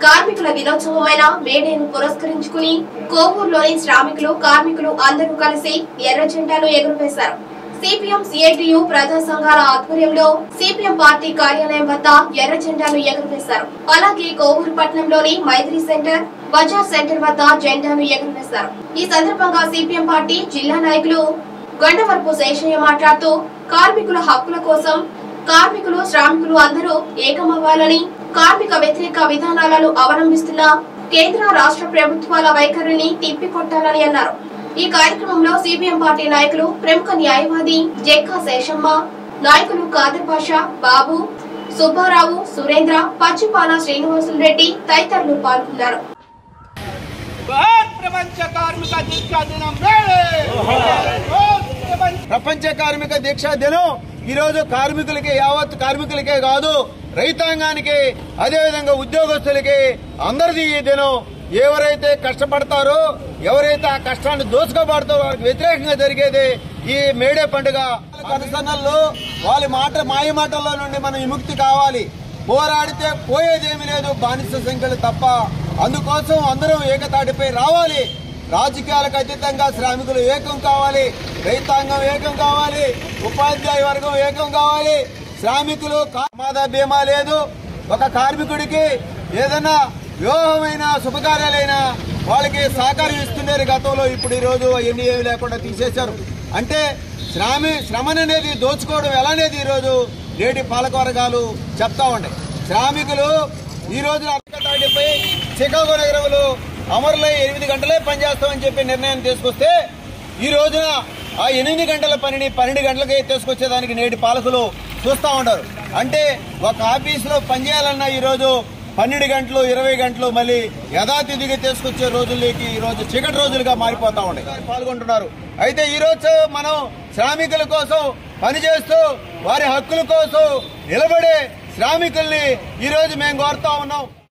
కార్మికుల దినోత్సవమైన మేడేను పురస్కరించుకుని కోవూరులోని శ్రామికులు కార్మికులు అందరూ కలిసి ఎర్ర జెండాను ఎగురవేశారు సిపిఎం సిఐటియు ప్రజా సంఘాల ఆధ్వర్యంలో సిపిఎం పార్టీ కార్యాలయం వద్ద ఎర్ర జెండాను ఎగురవేశారు అలాగే కోవూరు పట్టణంలోని మైత్రి సెంటర్ బజార్ సెంటర్ వద్ద జెండాను ఎగురవేశారు ఈ సందర్భంగా సిపిఎం పార్టీ జిల్లా నాయకులు గండవరపు శేషయ్య మాట్లాడుతూ కార్మికుల హక్కుల కోసం కార్మికులు శ్రామికులు అందరూ ఏకమవ్వాలని కార్మిక వ్యతిరేక విధానాలను అవలంబిస్తున్న కేంద్ర రాష్ట్ర ప్రభుత్వాల వైఖరిని తిప్పికొట్టాలని అన్నారు ఈ కార్యక్రమంలో సిపిఎం పార్టీ నాయకులు ప్రముఖ న్యాయవాది జెక్కా శేషమ్మ నాయకులు కాదర్ పాషా బాబు సుబ్బారావు సురేంద్ర పచ్చిపాల శ్రీనివాసులు రెడ్డి తదితరులు పాల్గొన్నారు బృహత్ ప్రపంచ కార్మిక దీక్షా దినం వేళ బృహత్ ప్రపంచ ప్రపంచ కార్మిక దీక్షా దినం ఈ రోజు కార్మికులకి యావత్ కార్మికులకే కాదు రైతాంగానికి అదేవిధంగా ఉద్యోగస్తులకి అందరిది ఈ దినం ఎవరైతే కష్టపడతారో ఎవరైతే ఆ కష్టాన్ని దోచుకోబడతారో వారికి వ్యతిరేకంగా జరిగేది ఈ మేడే పండుగ కనుసన్నల్లో వాళ్ళ మాట మాయ మాటల్లో నుండి మనం విముక్తి కావాలి పోరాడితే పోయేదేమీ లేదు బానిస సంఖ్యలు తప్ప అందుకోసం అందరం ఏకతాటిపై రావాలి రాజకీయాలకు అతీతంగా శ్రామికులు ఏకం కావాలి రైతాంగం ఏకం కావాలి ఉపాధ్యాయ వర్గం ఏకం కావాలి శ్రామికులు ప్రమాద బీమా లేదు ఒక కార్మికుడికి ఏదైనా వివాహమైన శుభకార్యాలైనా వాళ్ళకి సహకారం ఇస్తున్నారు గతంలో ఇప్పుడు ఈ రోజు అవన్నీ ఏమి లేకుండా తీసేశారు అంటే శ్రామి శ్రమననేది దోచుకోవడం ఎలా అనేది ఈ రోజు నేటి పాలక వర్గాలు చెప్తా ఉన్నాయి శ్రామికులు ఈ రోజు తాటిపై చికాగో నగరంలో అమరులై ఎనిమిది గంటలే పనిచేస్తామని చెప్పి నిర్ణయం తీసుకొస్తే ఈ రోజున ఆ ఎనిమిది గంటల పనిని పన్నెండు గంటలకే తీసుకొచ్చేదానికి నేటి పాలకులు చూస్తా ఉంటారు అంటే ఒక ఆఫీసులో పనిచేయాలన్నా ఈ రోజు పన్నెండు గంటలు ఇరవై గంటలు మళ్ళీ యథాతిథిగా తీసుకొచ్చే రోజుల్లోకి ఈ రోజు చీకటి రోజులుగా మారిపోతా ఉన్నాయి పాల్గొంటున్నారు అయితే ఈ రోజు మనం శ్రామికుల కోసం పనిచేస్తూ వారి హక్కుల కోసం నిలబడే శ్రామికుల్ని ఈ రోజు మేము కోరుతా ఉన్నాం